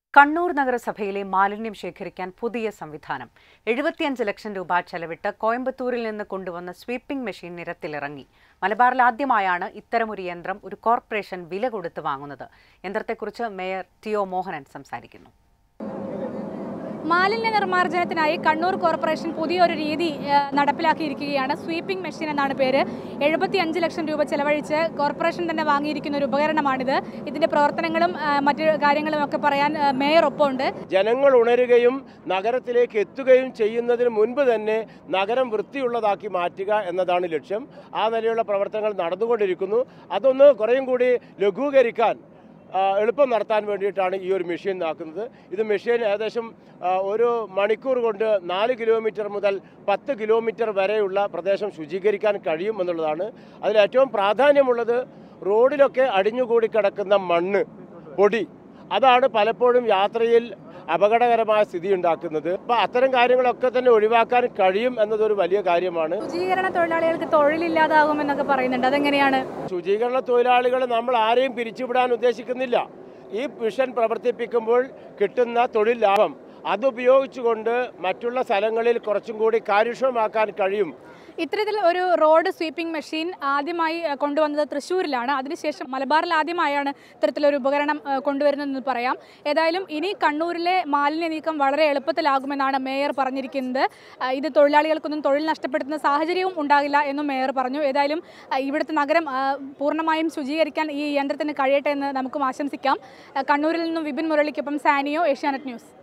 കണ്ണൂർ നഗരസഭയിലെ മാലിന്യം ശേഖരിക്കാൻ പുതിയ സംവിധാനം എഴുപത്തിയഞ്ച് ലക്ഷം രൂപ ചെലവിട്ട് കോയമ്പത്തൂരിൽ നിന്ന് കൊണ്ടുവന്ന സ്വീപ്പിംഗ് മെഷീൻ നിരത്തിലിറങ്ങി മലബാറിൽ ആദ്യമായാണ് ഇത്തരമൊരു യന്ത്രം ഒരു കോർപ്പറേഷൻ വില കൊടുത്ത് വാങ്ങുന്നത് യന്ത്രത്തെക്കുറിച്ച് മേയർ ടി ഒ മോഹനൻ സംസാരിക്കുന്നു മാലിന്യ നിർമ്മാർജ്ജനത്തിനായി കണ്ണൂർ കോർപ്പറേഷൻ പുതിയൊരു രീതി ഏഹ്, നടപ്പിലാക്കിയിരിക്കുകയാണ് സ്വീപ്പിംഗ് മെഷീൻ എന്നാണ് പേര് എഴുപത്തി അഞ്ച് ലക്ഷം രൂപ ചെലവഴിച്ച് കോർപ്പറേഷൻ തന്നെ വാങ്ങിയിരിക്കുന്ന ഒരു ഉപകരണമാണിത് ഇതിന്റെ പ്രവർത്തനങ്ങളും ഏഹ്, മറ്റു കാര്യങ്ങളും ഒക്കെ പറയാൻ ഏഹ്, മേയർ ഒപ്പമുണ്ട് ജനങ്ങൾ ഉണരുകയും നഗരത്തിലേക്ക് എത്തുകയും ചെയ്യുന്നതിന് മുൻപ് തന്നെ നഗരം വൃത്തിയുള്ളതാക്കി മാറ്റുക എന്നതാണ് ലക്ഷ്യം ആ നിലയുള്ള പ്രവർത്തനങ്ങൾ നടന്നുകൊണ്ടിരിക്കുന്നു അതൊന്ന് കുറേയും കൂടി ലഘൂകരിക്കാൻ ആ, എളുപ്പം നടത്താൻ വേണ്ടിയിട്ടാണ് ഈ ഒരു മെഷീൻ ആക്കുന്നത് ഇത് മെഷീൻ ഏകദേശം ആ, ഒരു മണിക്കൂർ കൊണ്ട് നാല് കിലോമീറ്റർ മുതൽ പത്ത് കിലോമീറ്റർ വരെയുള്ള പ്രദേശം ശുചീകരിക്കാൻ കഴിയും എന്നുള്ളതാണ് അതിൽ ഏറ്റവും പ്രാധാന്യമുള്ളത് റോഡിലൊക്കെ അടിഞ്ഞുകൂടി കിടക്കുന്ന മണ്ണ് പൊടി അതാണ് പലപ്പോഴും യാത്രയിൽ അപകടകരമായ സ്ഥിതി ഉണ്ടാക്കുന്നത് അപ്പോൾ അത്തരം കാര്യങ്ങളൊക്കെ തന്നെ ഒഴിവാക്കാൻ കഴിയും എന്നതൊരു വലിയ കാര്യമാണ് ശുചീകരണ തൊഴിലാളികൾക്ക് തൊഴിലില്ലാതാകുമെന്നൊക്കെ പറയുന്നുണ്ട് അതെങ്ങനെയാണ് ശുചീകരണ തൊഴിലാളികളെ നമ്മൾ ആരെയും പിരിച്ചുവിടാൻ ഉദ്ദേശിക്കുന്നില്ല ഈ മിഷൻ പ്രവർത്തിപ്പിക്കുമ്പോൾ കിട്ടുന്ന തൊഴിൽ ലാഭം അതുപയോഗിച്ചുകൊണ്ട് മറ്റുള്ള സ്ഥലങ്ങളിൽ കുറച്ചും കൂടി കാര്യക്ഷമമാക്കാൻ കഴിയും ഇത്തരത്തിൽ ഒരു റോഡ് സ്വീപ്പിംഗ് മെഷീൻ ആദ്യമായി ഏഹ്, കൊണ്ടുവന്നത് തൃശ്ശൂരിലാണ് അതിനുശേഷം മലബാറിൽ ആദ്യമായാണ് ഇത്തരത്തിലൊരു ഉപകരണം ഏഹ്, കൊണ്ടുവരുന്നതെന്ന് പറയാം ഏതായാലും ഇനി കണ്ണൂരിലെ മാലിന്യ നീക്കം വളരെ എളുപ്പത്തിലാകുമെന്നാണ് മേയർ പറഞ്ഞിരിക്കുന്നത് ഏഹ്, ഇത് തൊഴിലാളികൾക്കൊന്നും തൊഴിൽ നഷ്ടപ്പെടുത്തുന്ന സാഹചര്യവും ഉണ്ടാകില്ല എന്നും മേയർ പറഞ്ഞു ഏതായാലും ഏഹ്, ഇവിടുത്തെ നഗരം ഏഹ്, പൂർണ്ണമായും ശുചീകരിക്കാൻ ഈ യന്ത്രത്തിന് കഴിയട്ടെ എന്ന് നമുക്കും ആശംസിക്കാം ഏഹ്, കണ്ണൂരിൽ നിന്നും വിപിൻ മുരളിക്കൊപ്പം സാനിയോ ഏഷ്യാനെറ്റ് ന്യൂസ്